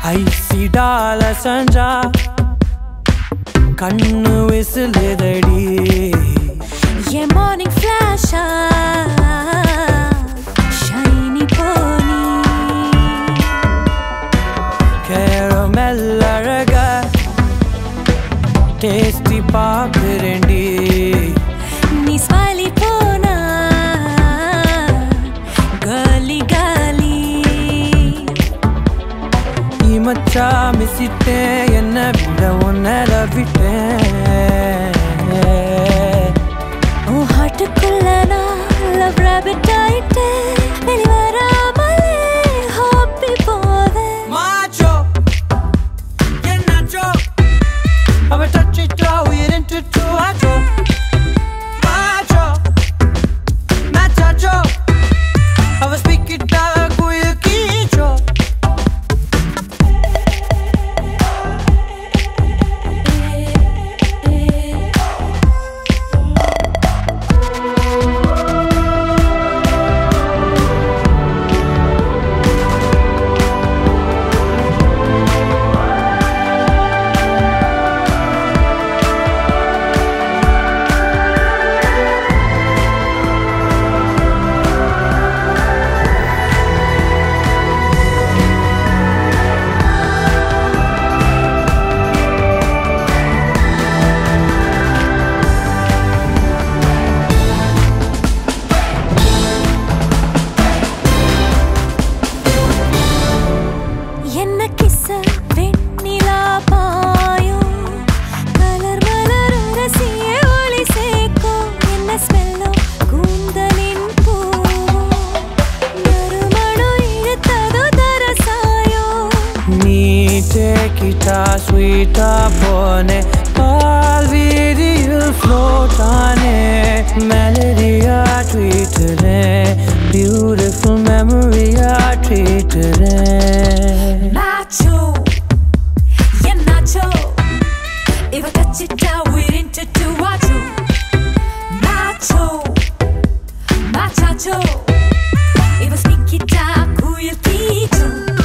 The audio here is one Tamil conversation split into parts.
ஐசிடால சஞ்சா கண்ணு விசிலுதடி என் மார்னிங் ஃபிளாஷா ஷைனி போனி கேரமெல் அழக டேஸ்டி பாக்குறேன்டி நீ ஸ்மைலி போனா காலி காலி நீ மச்சா மிசிட்டேன் என்ன விட உன்னட விட்டேன் உன் ஹார்ட்டுக்குள்ள நான் லவ் ராபிட் ஆயிட்டேன் வெளிவராமலே ஹாப்பி போவேன் Macho, get nacho. I'm a touchy throw it into two macho. Macho, macho. I was speaking dark with a kicho. என்ன கிச வெண்ணிலா பாயும் கலர் மலர் ரசிய ஒளி சேர்க்கும் என்ன ஸ்மெல்லோ கூந்தலின் பூவும் நறுமணம் இழுத்ததோ தரசாயோ நீ டேக்கிட்டா ஸ்வீட்டா போனே பால் வீதியில் ஃப்ளோட் ஆனே மெலடியா ட்வீட்டுறேன் பியூட்டிஃபுல் மெமரியா ட்ரீட்டுறேன் Nacho, yeah Nacho. If I touch it down, we're into two Nacho. Nacho, Machacho. If I speak it down, who you teach?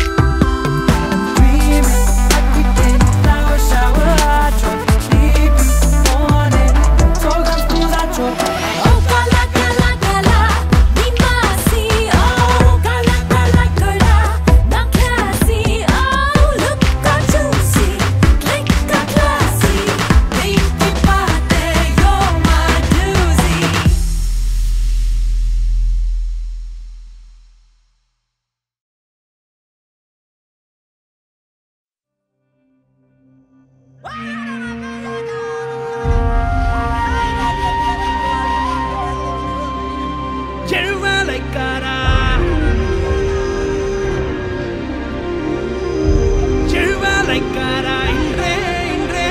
Oh, gala, gala, gala, ni masi. Oh, gala, gala, gala, not classy. Oh, look how juicy, click how classy. Pinky pate, you're my doozy. செழுமலைக்காரா செழுமலைக்காரா இன்றே இன்றே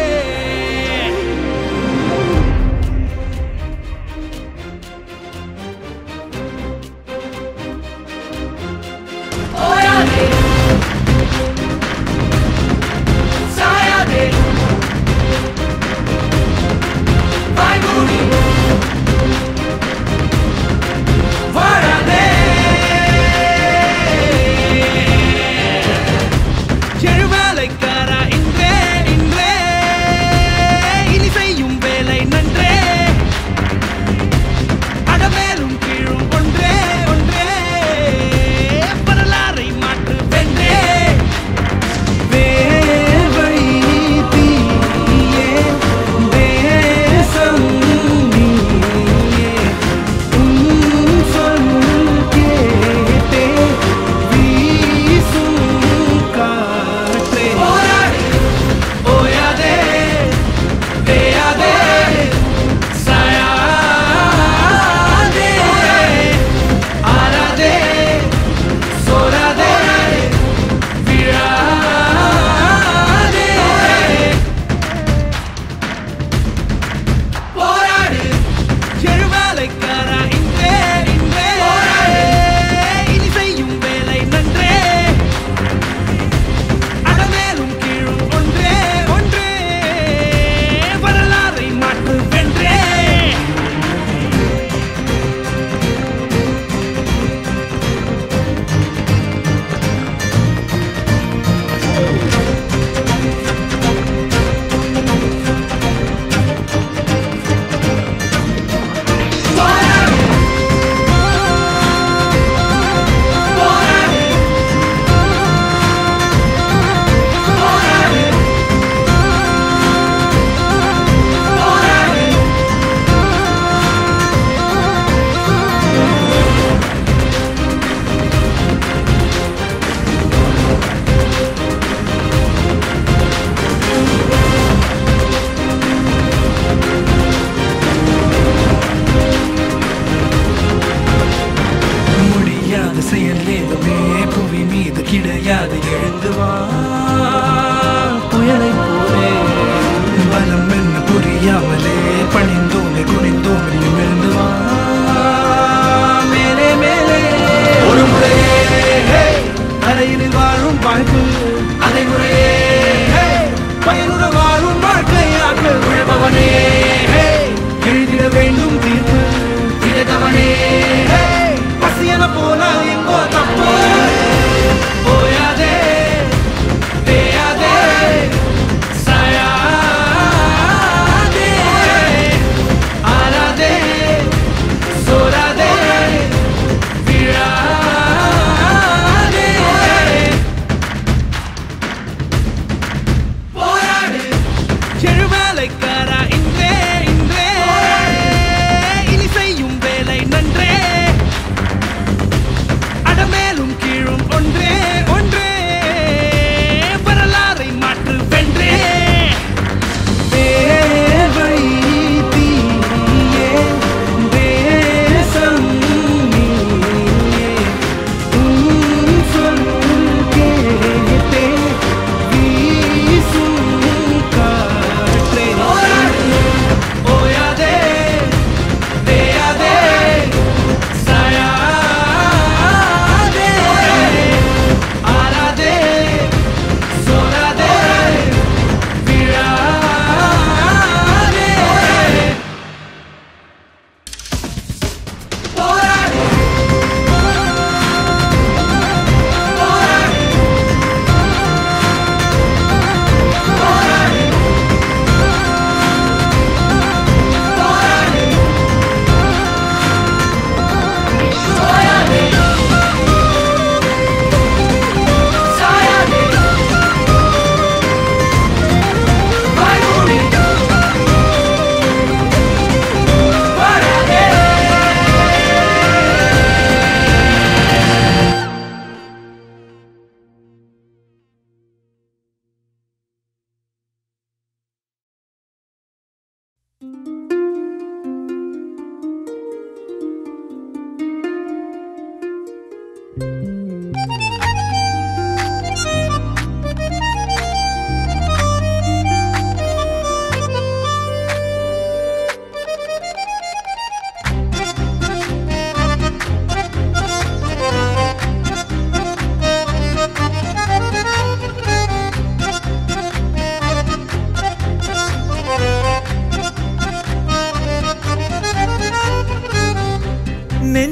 ஓயாதே சாயாதே வாய்மூடி வாழாதே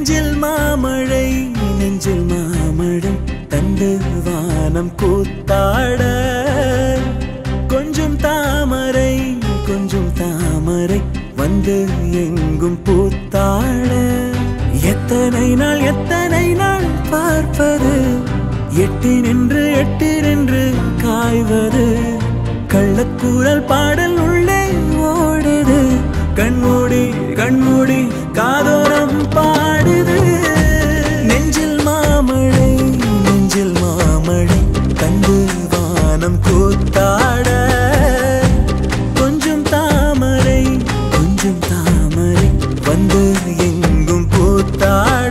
நெஞ்சில் மாமழை நெஞ்சில் மாமழை தந்து வானம் கூத்தாட கொஞ்சம் தாமரை கொஞ்சம் தாமரை வந்து எங்கும் பூத்தாட எத்தனை நாள் எத்தனை நாள் பார்ப்பது எட்டி நின்று எட்டி நின்று காய்வது கள்ளக்கூறல் பாடல் உள்ளே ஓடுது கண்மூடி கண்மூடி காதோரம் பாடுது நெஞ்சில் மாமழை நெஞ்சில் மாமழை கண்டு வானம் கூத்தாட கொஞ்சம் தாமரை கொஞ்சம் தாமரை வந்து எங்கும் பூத்தாட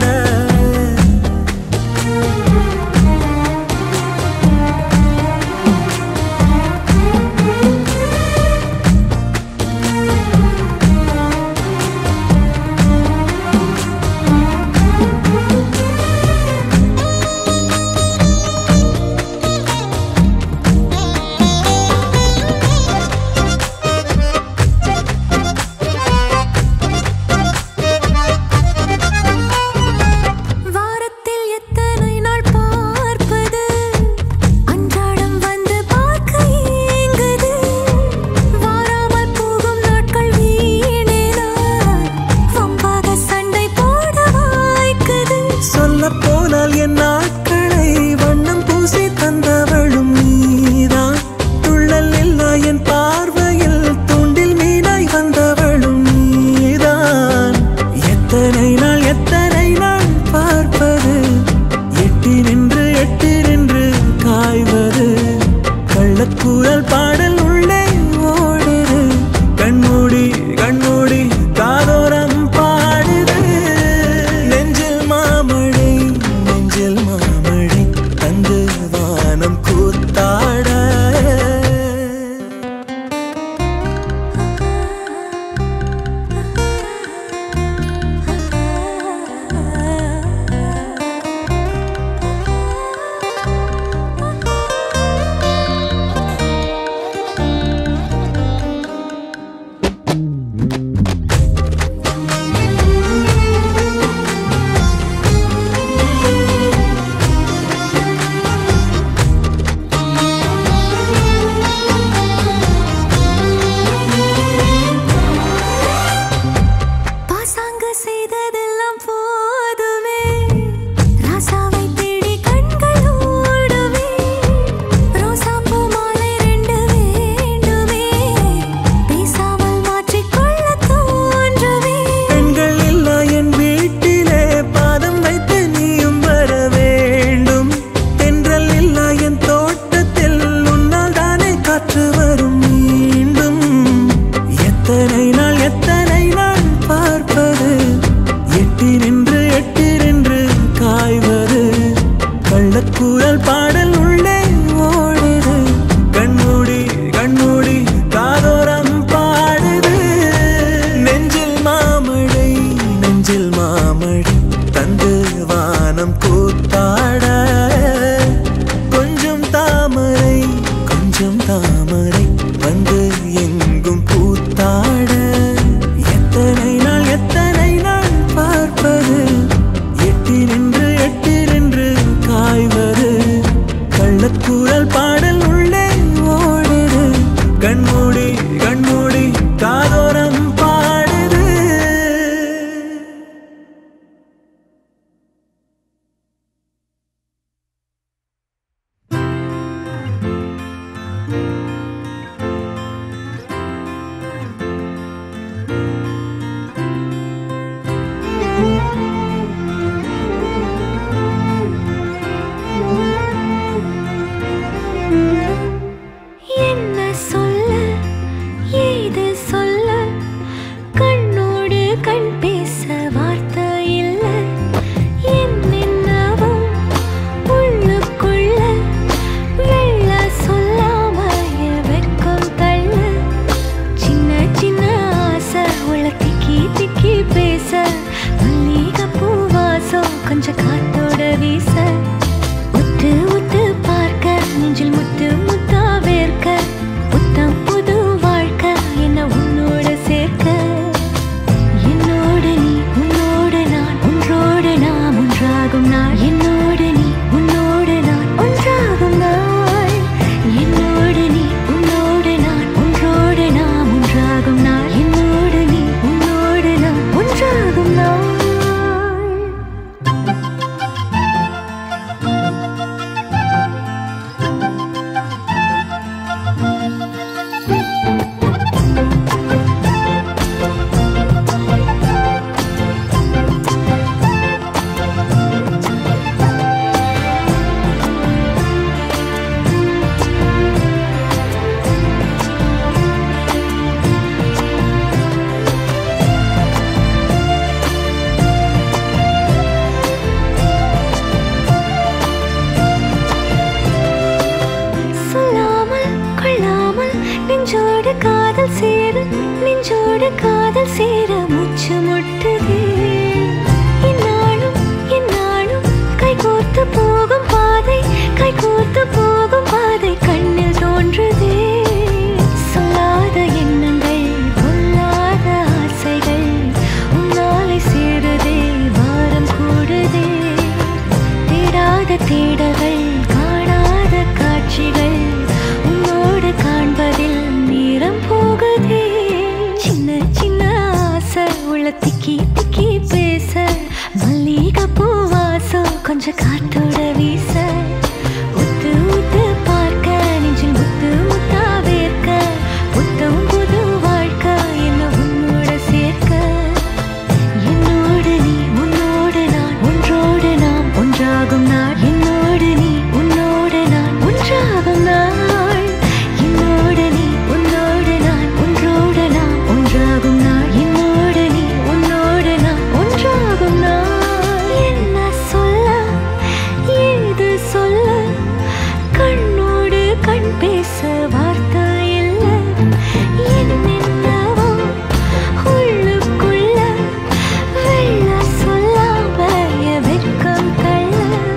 உன்னோடு காதல் சேர மூச்சு முட்டுதே இந்நாளும் இந்நாளும் கைகோர்த்து போகும் பாதை கைகோர்த்து போகும் பாதை கண்ணில் தோன்றுதே சொல்லாத எண்ணங்கள் பொல்லாத ஆசைகள் உன்னாலை சேருதே பாரம் கூடுதே தேடாத தேடல்கள் காணாத காட்சிகள் உன்னோடு காண்பதில் நேரம் போகுதே சின்ன சின்ன ஆசை உள்ள திக்கி திக்கி பேச மல்லிகை பூவாசம் கொஞ்சம் காத்தோட வீச உத்து உத்து பார்க்க நெஞ்சில் முத்து முத்தா வேர்க்க புத்தம் புது வாழ்க்கை என்ன உன்னோட சேர்க்க என்னோடு நீ உன்னோடு நான் ஒன்றோடு நாம் ஒன்றாகும் நாள் என்னோடு நீ உன்னோடு நான் ஒன்றாகும் நாள் என்னோடு நீ உன்னோடு நான் ஒன்றோடு நாம் ஒன்றாகும் நாள் என்னோடு நீ உன்னோடு நான் ஒன்றாகும் நாள் என்ன சொல்ல ஏது சொல்ல கண்ணோடு கண் பேச வார்த்தை இல்லை என்னென்னவோ உள்ளுக்குள்ள வெள்ள சொல்லாம என் வெட்கம் தள்ள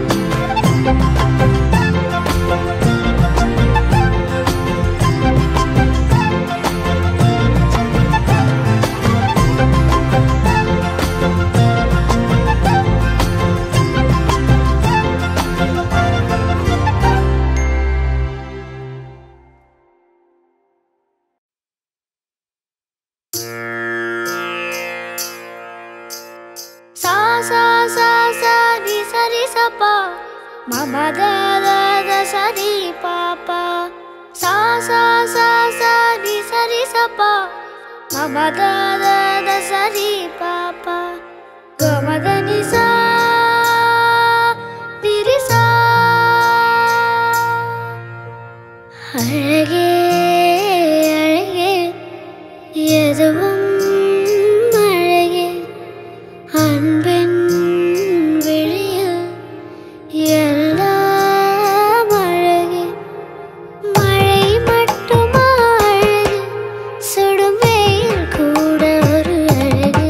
sa sa sa sa di sa di sa pa ma ma da da da sa di pa pa sa sa sa sa di sa di sa pa ma ma da da da sa di pa pa ga ma da ni sa di ri sa அழகே அழகே எதுவும் அழகே அன்பின் விழியில் எல்லாம் அழகே மழை மட்டுமா அழகு சுடும் வெயில் கூட ஒரு அழகு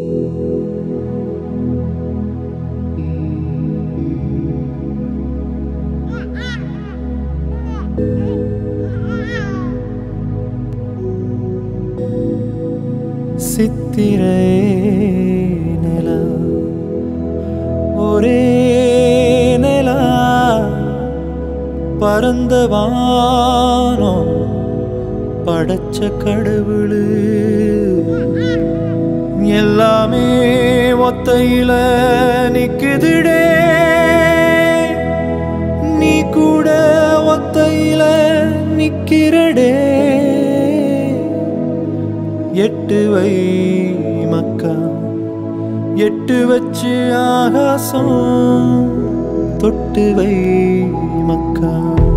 சித்திரை நிலா ஒரே நிலா பரந்த வானம் படைச்ச கடவுளு எல்லாமே ஒத்தையில நிக்குதுடே நீ கூட ஒத்தையில நிக்கிறடே எட்டு வை மக்கா எட்டு வச்சு ஆகாசம் தொட்டு வை மக்கா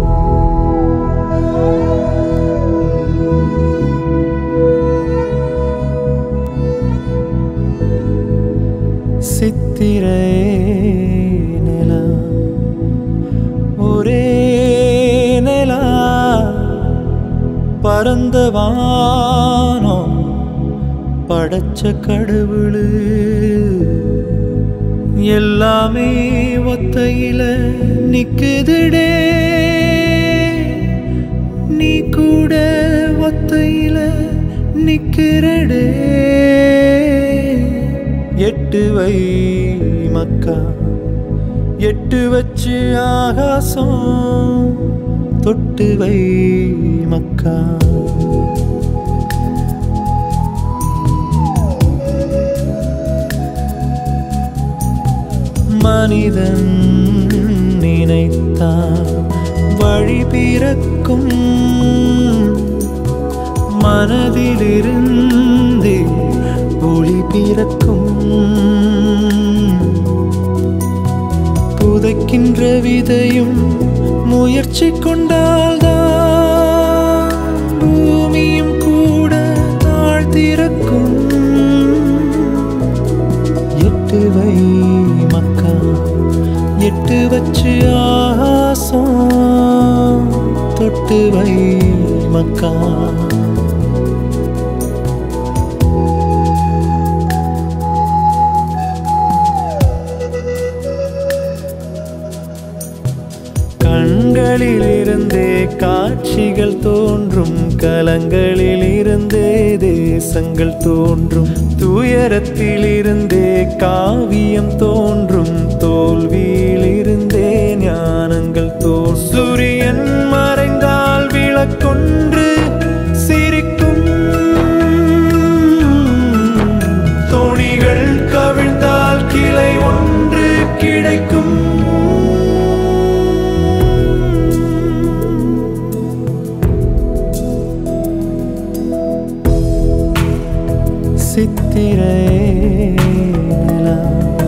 சித்திரை நிலா ஒரே நிலா பரந்த வானம் படைச்ச கடவுளு எல்லாமே ஒத்தையில நிக்குதுடே நீ கூட ஒத்தையில நிக்கிறடே எட்டு வை மக்கா எட்டு வச்சு ஆகாசம் தொட்டு வை மக்கா மனிதன் நினைத்தான் வழி பிறக்கும் மனதிலிருந்து ஒளி பிறக்கும் புதைக்கின்ற விதையும் முயற்சி கொண்டால்தான் பூமியும் கூட தாழ்த்திறக்கும் எட்டு வை மக்கா எட்டு வச்சு ஆசம் தொட்டு வை மக்கா கண்களிலிருந்தே காட்சிகள் தோன்றும் கலங்களிலிருந்தே தேசங்கள் தோன்றும் துயரத்திலிருந்தே காவியம் தோன்றும் தோல்வியிலிருந்தே ஞானங்கள் தோன்றும் சூரியன் மறைந்தால் விளக்கொன்று சிரிக்கும் தோணிகள் கவிழ்ந்தால் கிளை ஒன்று கிடைக்கும் சித்திரை நிலா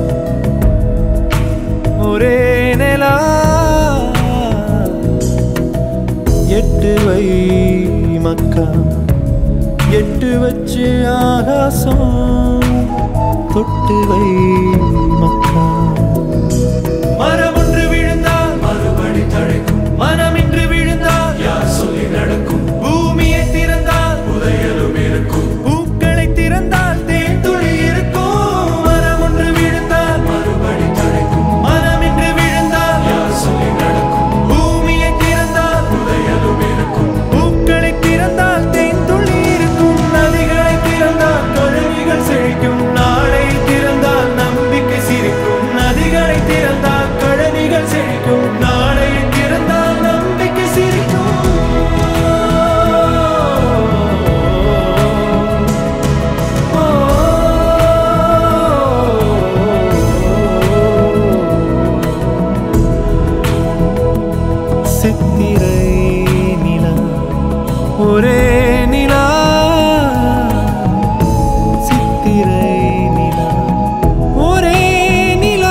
ஒரே நிலா எட்டு வை மக்கா எட்டு வச்சு ஆகாசம் தொட்டு வை மக்கா மரம் ஒன்று விழுந்தால் மறுபடி தழைக்கும் மனம் இன்று விழுந்தால் யார் சொல்லி நடக்கும் பூமியை திறந்தால் புதையலும் இருக்கும் பூக்களை திறந்தால் தேன் துளி இருக்கும் மரம் ஒன்று விழுந்தால் மறுபடி தழைக்கும் மனம் இன்று விழுந்தால் யார் சொல்லி நடக்கும் பூமியை திறந்தால் புதையலும் இருக்கும் பூக்களை திறந்தால் தேன் துளி இருக்கும் நதிகளை திறந்தால் கழுவிகள் செழிக்கும் நாளை திறந்தால் நம்பிக்கை சிரிக்கும் நதிகளை திறந்தால் கழனிகள் செழிக்கும் நாளை திறந்தால் நம்பிக்கை சிரிக்கும் சித்திரை நிலா ஒரே நிலா சித்திரை நிலா ஒரே நிலா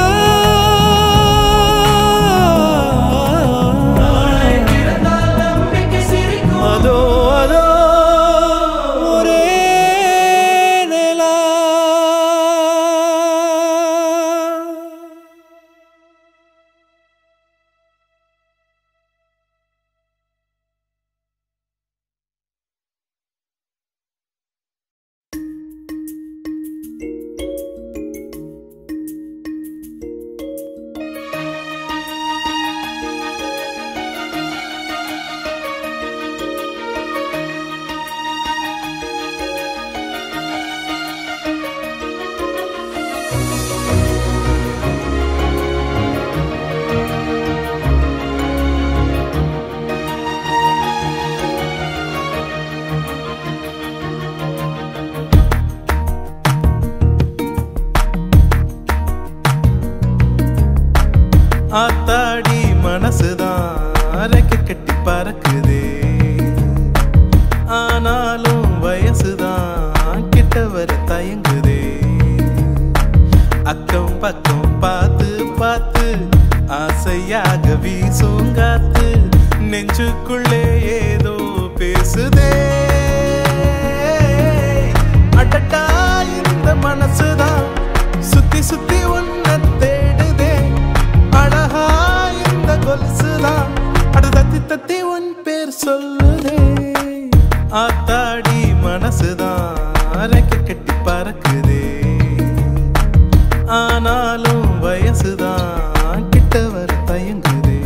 அதோ அதோ ஒரே நிலா ஆத்தாடி மனசுதான் ரெக்க கட்டி பறக்குதே ஆனாலும் வயசுதான் கிட்ட வர தயங்குதே அக்கம் பக்கம் பார்த்து பார்த்து ஆசையாக வீசும் காத்து நெஞ்சுக்குள்ளே ஏதோ பேசுதே அடட்டா இந்த மனசுதான் சுத்தி சுத்தி உன்னை தேடுதே அழகா இந்த கொலுசுதான் அட தத்தி தத்தி உன் பேர் சொல்லுதே ஆத்தாடி மனசுதான் ரெக்க கட்டி பறக்குதே ஆனாலும் வயசுதான் கிட்ட வர தயங்குதே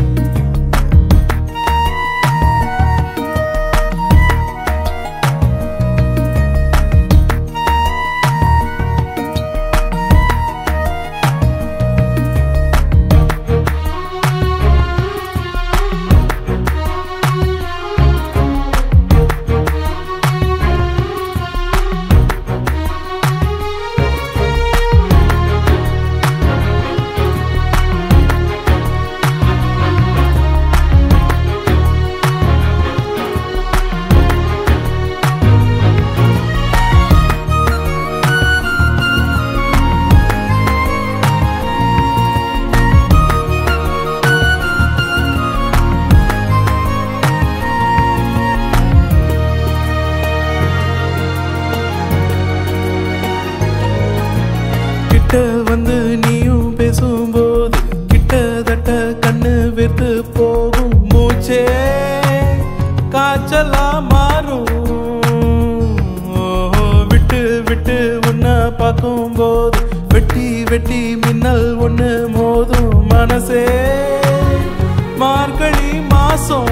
கிட்ட வந்து நீயும் பேசும்போது கிட்டத்தட்ட கண்ணு வெத்து போகும் மூச்சே காய்ச்சலா மாறும் ஓஹோ, விட்டு விட்டு உன்னை பார்க்கும்போது வெட்டி வெட்டி மின்னல் ஒண்ணு மோதும் மனசே மார்கழி மாசம்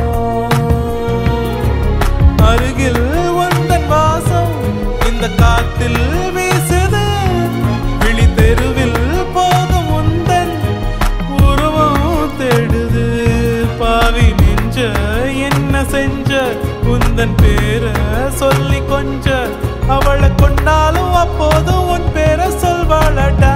அருகில் வந்தன் வாசம் இந்த காத்தில் வீசுது விழி தெருவில் போகும் உந்தன் உருவம் தேடுது பாவி நெஞ்ச என்ன செஞ்ச உந்தன் பேரை சொல்லி கொஞ்ச அவளை கொண்டாலும் அப்போதும் உன் பேரை சொல்வாளடா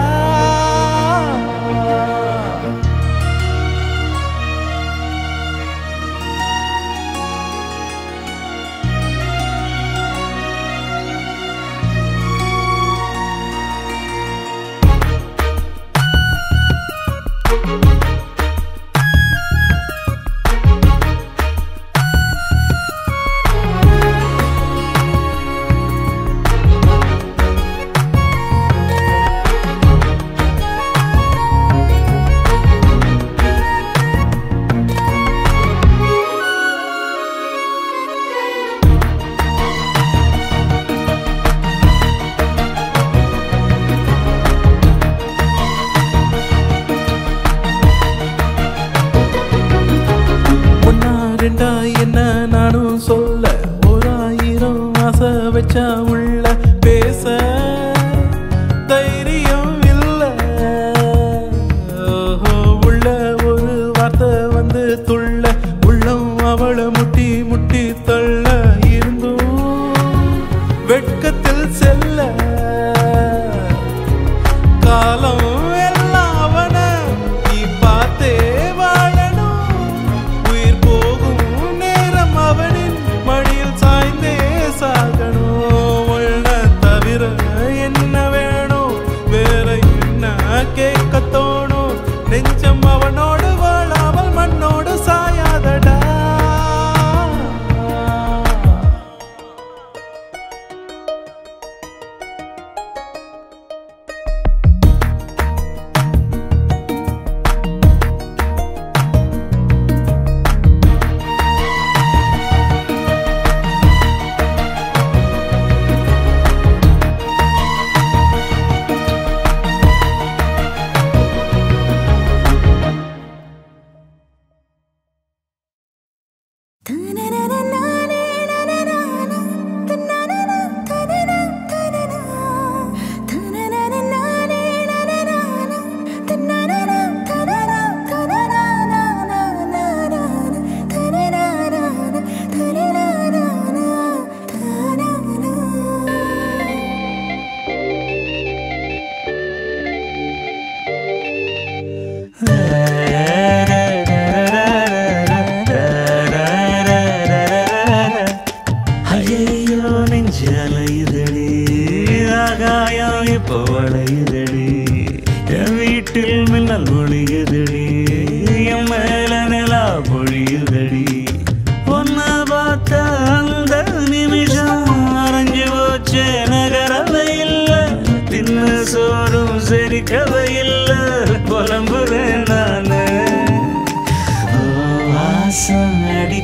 ஒன்னா ரெண்டா என்ன நானும் சொல்ல ஓராயிரம் ஆசை வச்சா உள்ள பேச தைரியம் இல்ல ஓஹோ, உள்ள ஒரு வார்த்தை வந்து துள்ள உள்ளம் அவளை முட்டி முட்டி தள்ள இருந்தும் வெட்கத்தில் செல்ல காலம் எல்லாம் அவன நீ பார்த்தே வாழணும் உயிர் போகும் நேரம் அவனின் மடியில் சாய்ந்தே சாகணும்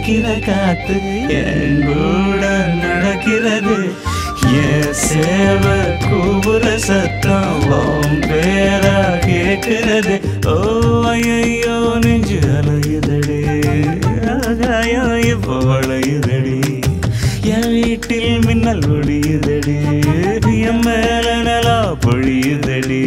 அடிக்கிற காத்து என் கூட நடக்கிறது என் சேவ கூவுற சத்தம் உன் பேரா கேட்கிறது ஓ ஐயோ நெஞ்சு அலையுதடி ஆகாயம் இப்போ வளையுதடி என் வீட்டில் மின்னல் ஒடியுதடி என் மேல நலா பொழியுதடி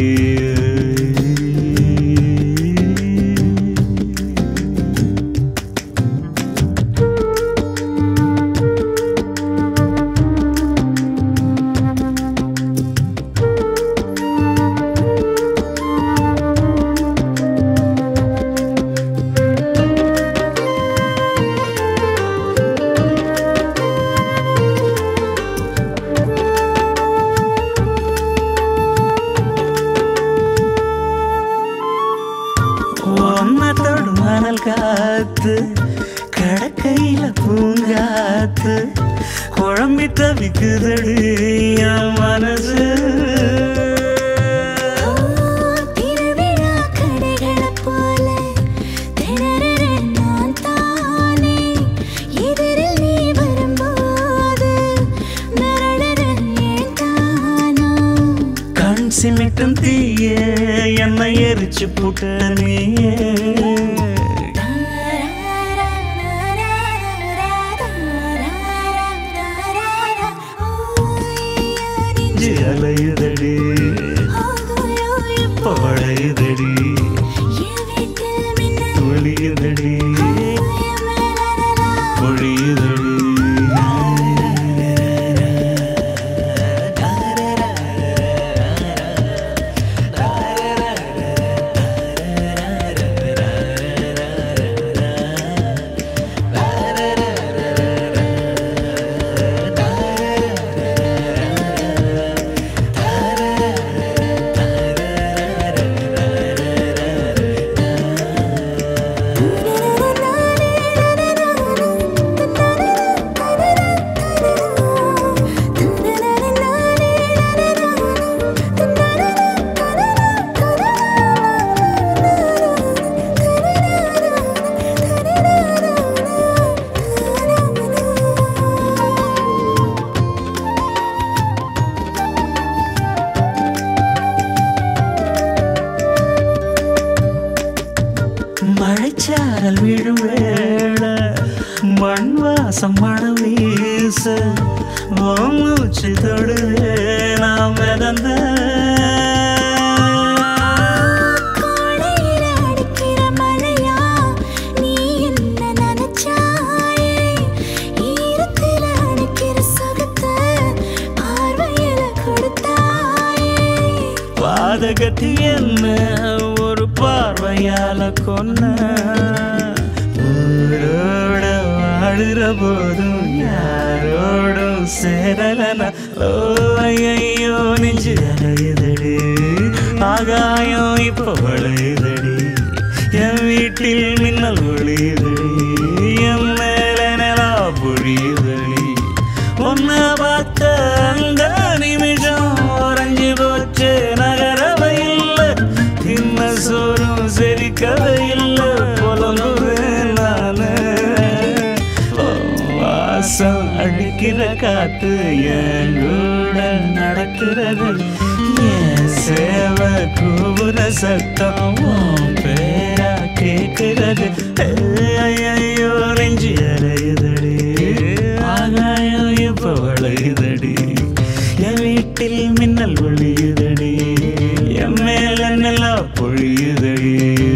ஒன்னத்தோடு மணல் காத்து கடக்கையில பூங்காத்து குழம்பி தவிக்குதடி என் மனசு திருவிழா கடைகளைப் போல திணறுற நான் தானே. எதிரில் நீ வரும்போது மிரளுற ஏன் தானா? கண் சிமிட்டும் தீய என்னை எரிச்சு புட்ட நீயே நெஞ்சு அலையுதடி பழையுதடி ஒளியுதடி பொழியுதடி மழைச்சாரல் விழும் வேள மண் வாசம் மனம் வீச உன் மூச்சு தொடுவே நாம் மிதந்த கோடையில அடிக்கிற மழையா நீ என்ன நினைச்சாயே ஈரத்தில அடிக்கிற சுகத்தை பார்வையில கொடுத்தாயே பாதகத்தி என்ன ஒரு பார்வையால கொன்ன ஊரோட வாழுற போதும் யாரோடும் சேரலனா ஓ ஐயோ நெஞ்சு அலையுதடி ஆகாயம் இப்போ வளையுதடி என் வீட்டில் மின்னல் ஒளியுதடி என் மேல நிலா பொழியுதடி உன்னை பார்த்த அந்த நிமிஷம் உறைஞ்சு போச்சு நகரவை இல்லை தின்ன சோறும் செரிக்கவே இல்லை புலங்குறேன் நானு உன் வாசம் அடிக்கிற காத்து என் கூட நடக்கிறது என் சேவை கூவுற சத்தம் உன் பேரா கேட்கிறது ஐயோ நெஞ்சு அறையுதடி ஆகாயம் இப்ப வளையுதடி என் வீட்டில் மின்னல் ஒளியுதடி என் மேல நிலா பொழியுதடி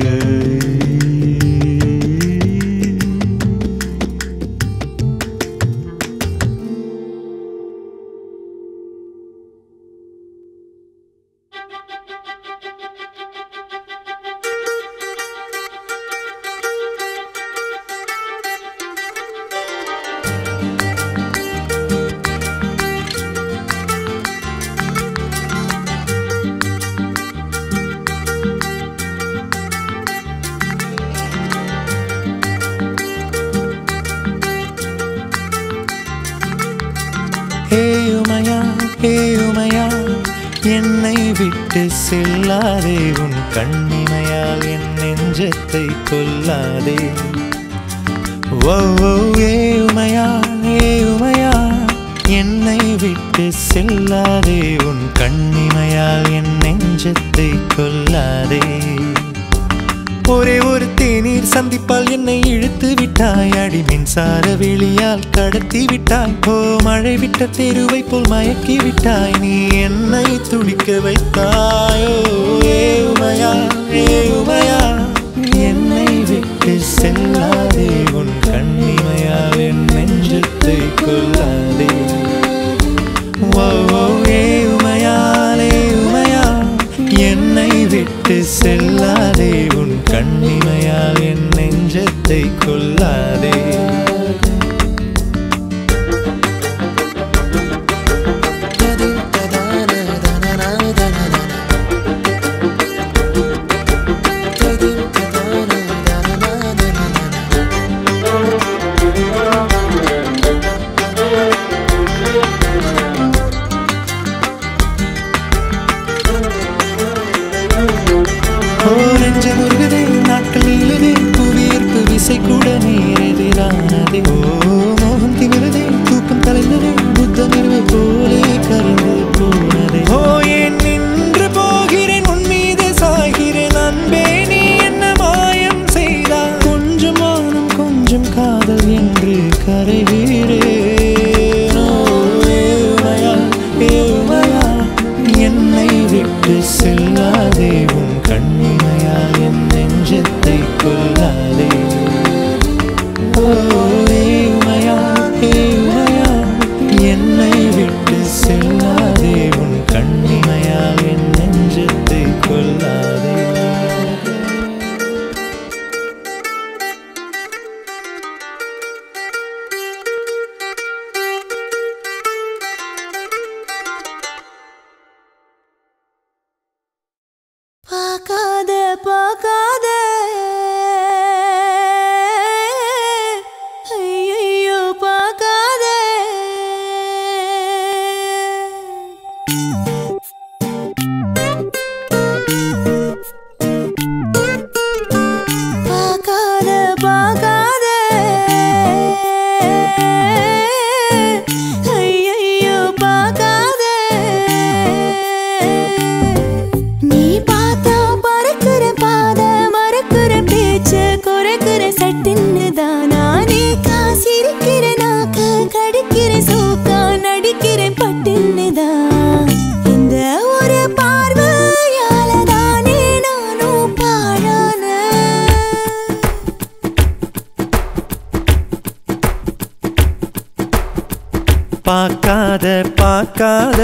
ஏயுமையா ஏயுமையா என்னை விட்டு செல்லாதே உன் கண்ணிமையால் என் நெஞ்சத்தை கொல்லாதே ஓ ஓ, ஏ உமையா ஏ உமையா என்னை விட்டு செல்லாதே உன் கண்ணிமையால் என் நெஞ்சத்தை கொல்லாதே ஒரே ஒரு தேநீர் சந்திப்பால் என்னை இழுத்து விட்டாய் அடி மின்சார வெளியால் கடத்தி விட்டாய் ஓ மழை விட்ட தெருவை போல் மயக்கி விட்டாய் நீ என்னை துடிக்க வைத்தாயோ ஏ உமையா ஏ உமையா என்னை விட்டு செல்லாதே உன் கண்ணிமையால் என் நெஞ்சத்தை கொல்லாதே ஓ ஓ, ஏ உமையாலே உமையா என்னை விட்டு செல்லாதே உன் கண்ணிமையால் என் நெஞ்சத்தை கொல்லாதே ஓ நெஞ்ச முருகுதே நாட்கள் நீளுதே புவியீர்ப்பு விசை கூட நேரெதிரானதே ஓ மோகம் திமிருதே தூக்கம் தலைந்ததே புத்த நிறுவை போலே கரைந்து போனதே ஓ ஏன் நின்று போகிறேன் உன் மீது சாய்கிறேன் அன்பே நீ என்ன மாயம் செய்தாய் கொஞ்சம் மானம் கொஞ்சம் காதல் என்று கரைகிறேன் ஓ, ஏழுமையா, ஏழுமையா, என்னை விட்டு செல்லாதே உன் கண்ணிமையால் என் நெஞ்சத்தை கொல்லாதே ஓ, ஏழுமையா, ஏழுமையா, என்னை விட்டு செல்லாதே உன் கண்ணிமையால் என் நெஞ்சத்தை கொல்லாதே பார்க்காத பார்க்காத ஐயையோ பார்க்காத பார்க்காத பார்க்காத ஐயையோ பார்க்காத நீ பார்த்தா பறக்குற பாத மறக்குற பேச்சு குறைக்குற சட்டுன்னு தானா நீ காசிருக்கிற நாக்க கடிக்கிற சோக்கா நடிக்கிற பட்டுன்னு தான் இந்த ஒரு பார்வையால தானே நானும் பாழான பார்க்காத பார்க்காத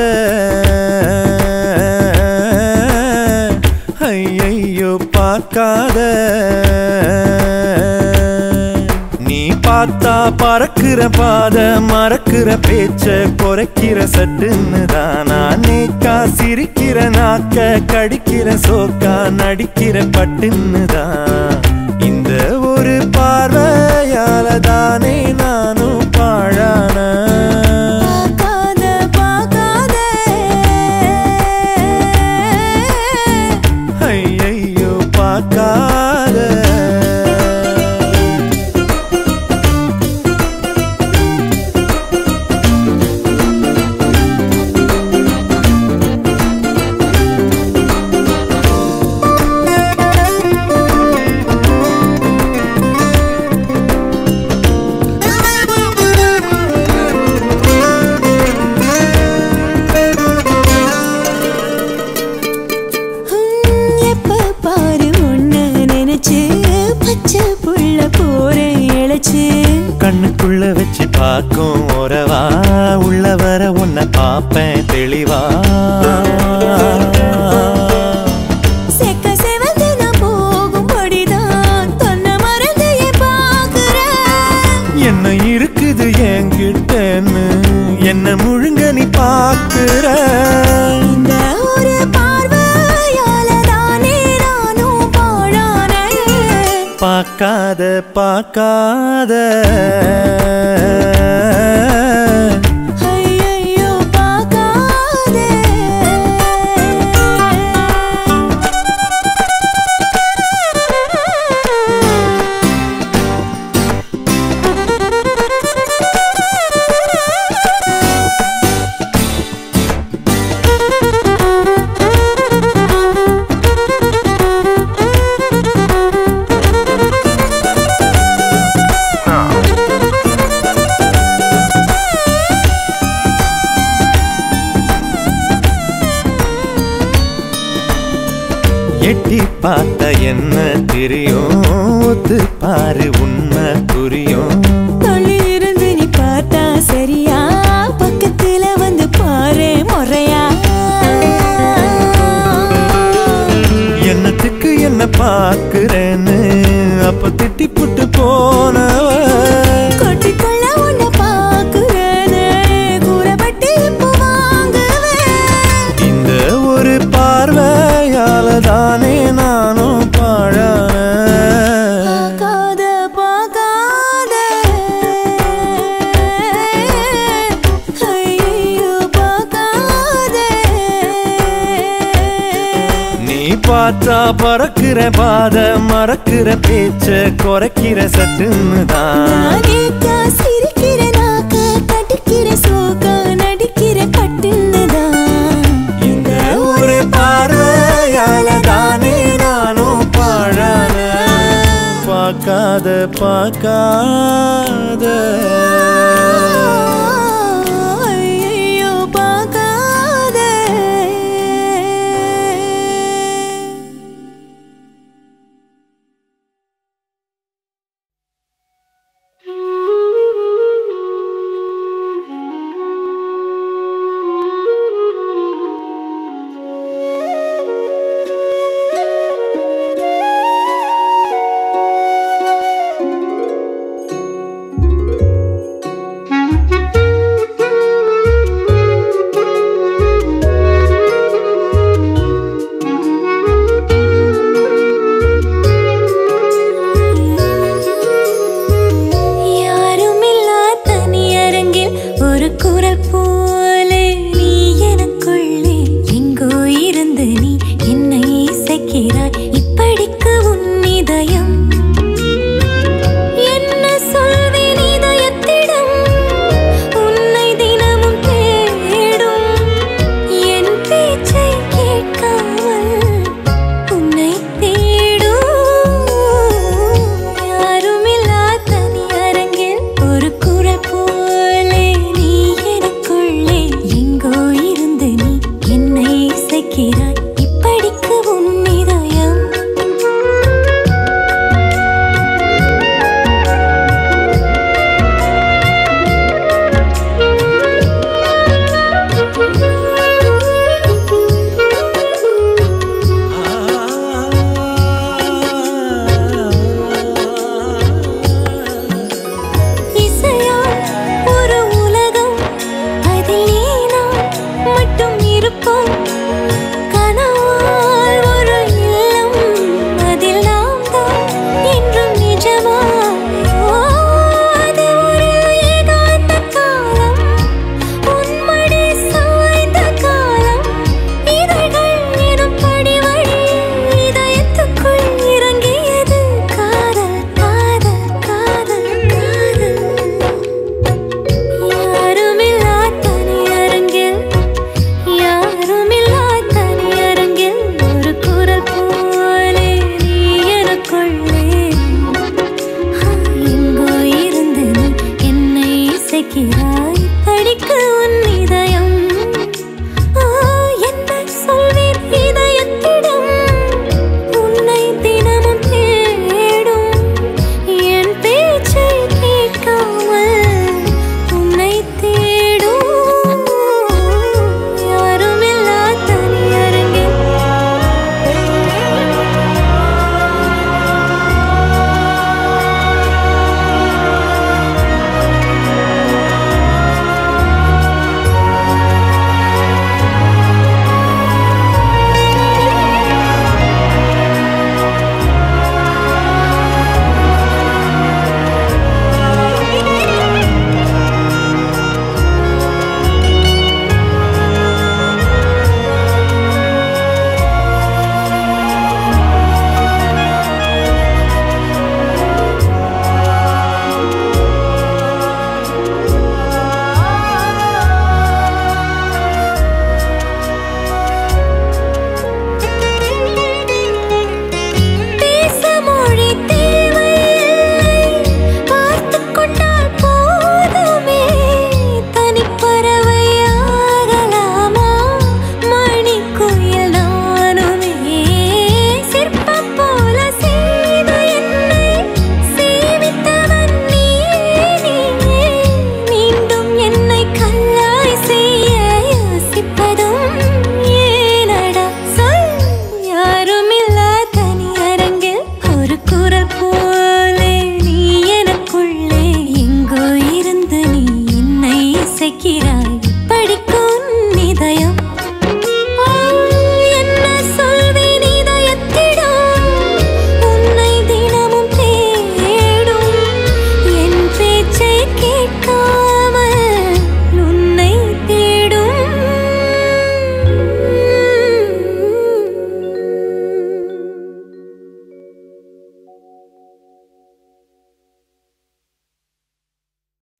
ஐயையோ பார்க்காத நீ பார்த்தா பறக்கிற பாத மறக்கிற பேச்ச குறைக்கிற சட்டுன்னு தானா நீக்கா சிரிக்கிற நாக்க கடிக்கிற சோக்கா நடிக்கிற பட்டுன்னு தான் இந்த ஒரு பார்வையால தானே நானும் பாழான பார்க்காத பார்க்காத ஐயையோ பார்க்காத ஹம், எப்ப பாரு உன்னை நினைச்சு பச்சை புள்ள போறேன் இழைச்சு கண்ணுக்குள்ள வச்சு பார்க்கும் உறவா உள்ள வர உன்னை பார்ப்பேன் தெளிவா செக்க செவந்து நான் போகும்படிதான் தொன்னை மறந்து ஏன் பார்க்கிறேன் என்ன இருக்குது என்கிட்டன்னு என்ன முழுங்க நீ பார்க்கிற இந்த ஒரு பார்வையால தானே நானும் பாழானேன் பார்க்காத பார்க்காத ஐயையோ பார்க்காதே பார்த்தா என்ன தெரியும் ஒத்து பாரு உண்மை புரியும் தொழில் இருந்து நீ பார்த்தா சரியா பக்கத்துல வந்து பாரு முறையா என்னத்துக்கு என்ன பாக்குறேன்னு அப்ப திட்டி புட்டு போனவ கொட்டிக்கொள்ள உன்னை பாக்குறேனே கூறப்பட்டு இப்போ வாங்குவேன் இந்த ஒரு பார்வையால தானே நானும் பாழான பார்க்காத பார்க்காத ஐயோ பார்க்காத நீ பார்த்தா பறக்கிற பாத மறக்கிற பேச்ச குறைக்கிற சட்டுன்னு தான் நானேக்கா சிரிக்கிற நாக்க கடிக்கிற சோகா நடிக்கிற பட்டுன்னுதான் இந்த ஒரு பார்வையால தானே நானும் பாழான பார்க்காத பார்க்காத ஐயோ பார்க்காத ஆ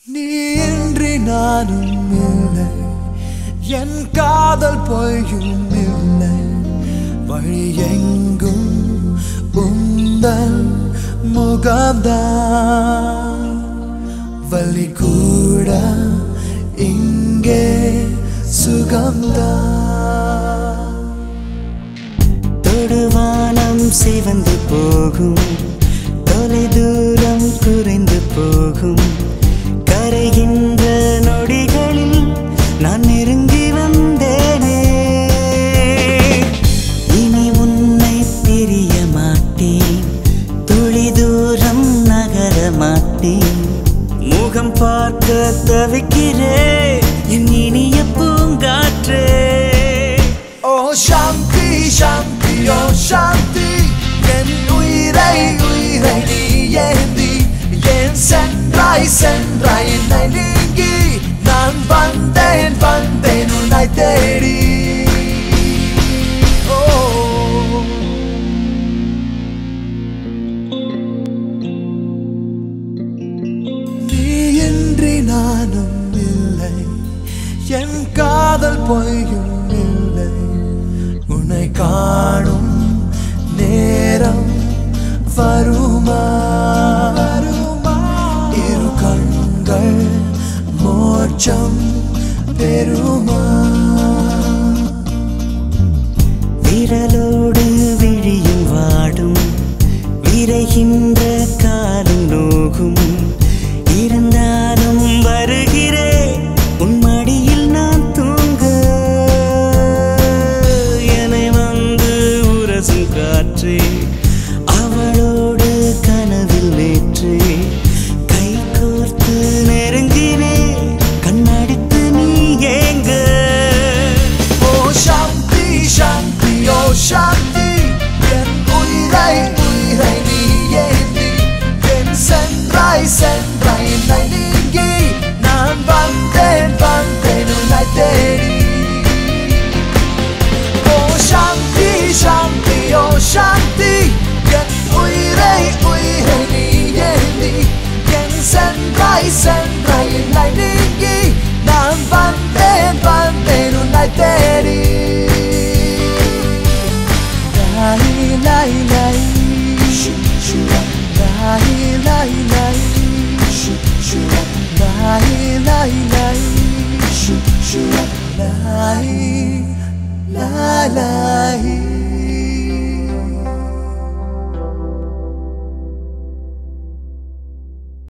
நீ இன்றி நானும் இல்லை என் காதல் பொய்யும் இல்லை வழி எங்கும் உந்தன் முகம்தான் வலி கூட இங்கே சுகம்தான் தொடுவானம் சிவந்து போகும் தொலை தூரம் குறைந்து போகும் கரைகின்ற நொடிகளில் நான் நெருங்கி வந்தேனே இனி உன்னை பிரிய மாட்டேன் துளி தூரம் நகர மாட்டேன் முகம் பார்க்க தவிக்கிறேன் என் இனிய பூங்காற்றே ஓ சாந்தி சாந்தி ஓ சாந்தி என் உயிரை உயிரை நீ ஏந்தி என் சென்றாய் சென்றாய் என்னை நீங்கி நான் வந்தேன் வந்தேன் உன்னை தேடி ஓ நீ இன்றி நானும் இல்லை என் காதல் பொய்யும் இல்லை உன்னை காணும் நேரம் வருமா இரு கண்கள் மோட்சம் பெருமா விரலோடு விழியும் வாடும் விரைகின்ற காலும் நோகும் இருந்தாலும் வருகிறேன் உன் மடியில் நான் தூங்க என்னை வந்து உரசும் காற்றே அவளோடு கனவில் நேற்றே கை கோர்த்து நெருங்கினே கண்ணடித்து நீ ஏங்க ஓ சாந்தி சாந்தி ஓ சாந்தி என் உயிரை உயிரை நீ ஏந்தி என் சென்றாய் சென்றாய்